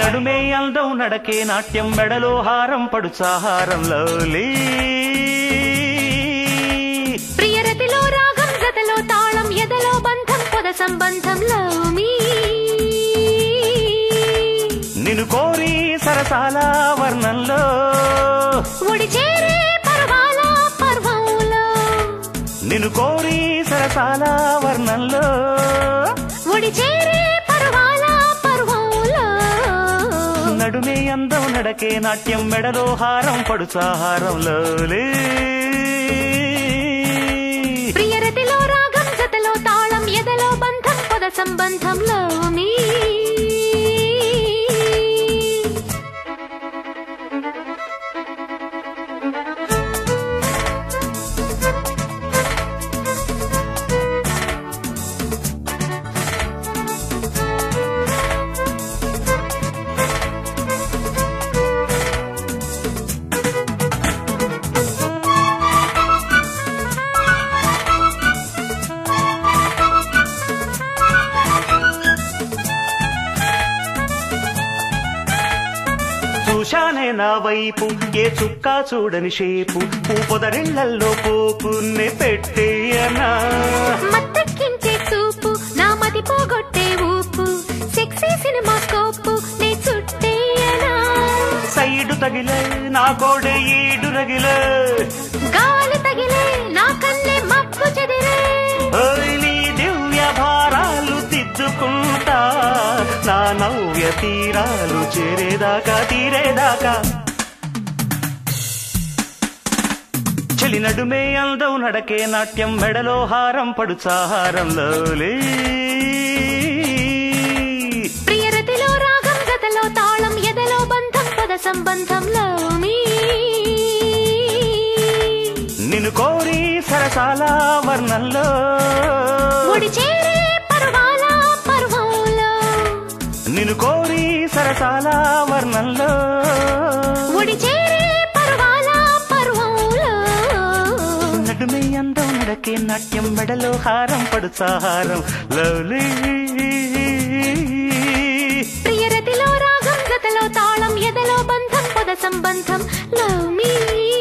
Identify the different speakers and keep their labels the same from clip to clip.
Speaker 1: నడుమే అందం నడకే నాట్యం మెడలో హారం పడుచాహారంలో
Speaker 2: ప్రియరతిలో రాగం జతలో తాళం ఎదలో బంధం పొద సంబంధంలో మీ
Speaker 1: నిన్ను కోరి సరసాల వర్ణంలో
Speaker 2: ఒడి చేరే పర్వాల పర్వంలో
Speaker 1: నిన్ను కోరి సరసాల వర్ణంలో
Speaker 2: ఒడి చేరే పర్వాల పర్వంలో
Speaker 1: నడుమే అందం నడకే నాట్యం మెడలో హారం పడుచాహారంలో
Speaker 2: ప్రియరతిలో రాగం జతలో తాళం ఎదలో బంధం పొద సంబంధంలో మీ
Speaker 1: చూశానే నా వైపు ఏ చుక్క చూడని షేపు పూపొదరిళ్లల్లో పోకున్నే పెట్టేయనా
Speaker 2: మత్తెక్కించే చూపు నా మతి పోగొట్టే ఊపు సెక్సీ సినిమా స్కోపు నే చుట్టేయనా
Speaker 1: సైడు తగిలే నా కోడె ఈడు రగిలే
Speaker 2: గాలి తగిలే నా కన్నె మబ్బు చెదిరే
Speaker 1: ఓయ్ నీ దివ్య భారాలు దిద్దుకుంటా నా నవ్య తీరాలు చేరేదాకా తీరేదాకా చెలి నడుమే అందం నడకే నాట్యం మెడలో హారం పడుచాహారంలో
Speaker 2: ప్రియరతిలో రాగం గతలో తాళం ఎదలో బంధం పద సంబంధంలో మీ
Speaker 1: నిన్ను కోరి సరసాల వర్ణంలో
Speaker 2: ఒడి చేరే పర్వాల పర్వంలో
Speaker 1: నిన్ను కోరి సరసాల వర్ణంలో
Speaker 2: ఒడి చేరే పర్వాల పర్వంలో
Speaker 1: నడుమే అందం నడకే నాట్యం మెడలో హారం పడుచాహారం లవ్లీ
Speaker 2: ప్రియరతిలో రాగం గతలో తాళం ఎదలో బంధం పద సంబంధం లవ్ మీ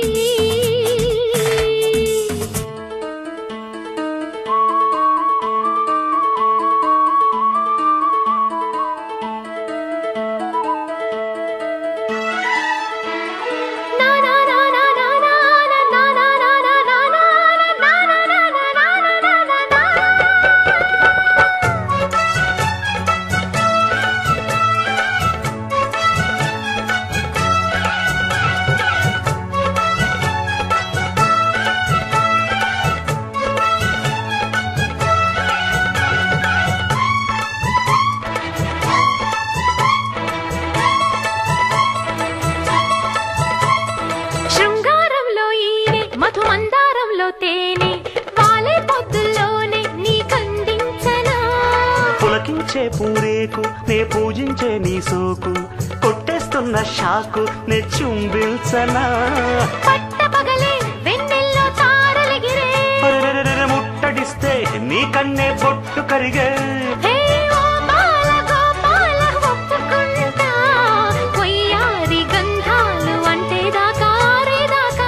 Speaker 2: శృంగారంలో ఈనే మధుమందారంలో తేనె వాలే పొద్దుల్లోనే నీ కందించనా
Speaker 1: పులకించే పూరేకు నే పూజించే నీ సోకు కొట్టేస్తున్న షాకు నే చుంబిల్చనా
Speaker 2: పట్ట పగలే వెన్నెల్లో తారలెగిరే
Speaker 1: అరెరెరెరె ముట్టడిస్తే నీ కన్నే పొట్టు కరిగే
Speaker 2: హే ఓ బాల గోపాల ఒప్పుకుంటా కొయ్యారి గంధాలు అంటే దాకా దాకా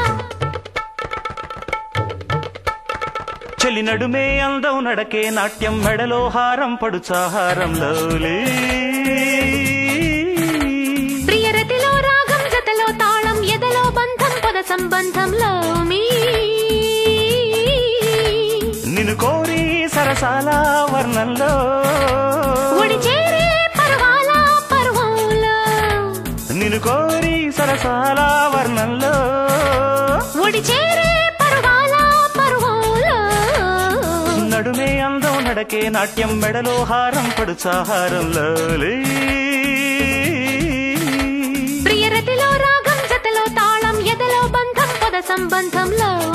Speaker 1: చెలి నడుమే అందం నడకే నాట్యం మెడలో హారం పడుచాహారంలో
Speaker 2: ప్రియరతిలో రాగం జతలో తాళం ఎదలో బంధం పద సంబంధంలో మీ
Speaker 1: నిన్ను కోరి సరసాల వర్ణంలో
Speaker 2: ఒడి చేరే పర్వాల పర్వంలో
Speaker 1: నిన్ను కోరి సరసాల వర్ణంలో
Speaker 2: ఒడి చేరే పర్వాల పర్వంలో
Speaker 1: నడుమే అందం నడకే నాట్యం మెడలో హారం పడుచాహారంలో
Speaker 2: ప్రియరతిలో రాగం జతలో తాళం ఎదలో బంధం పద సంబంధంలో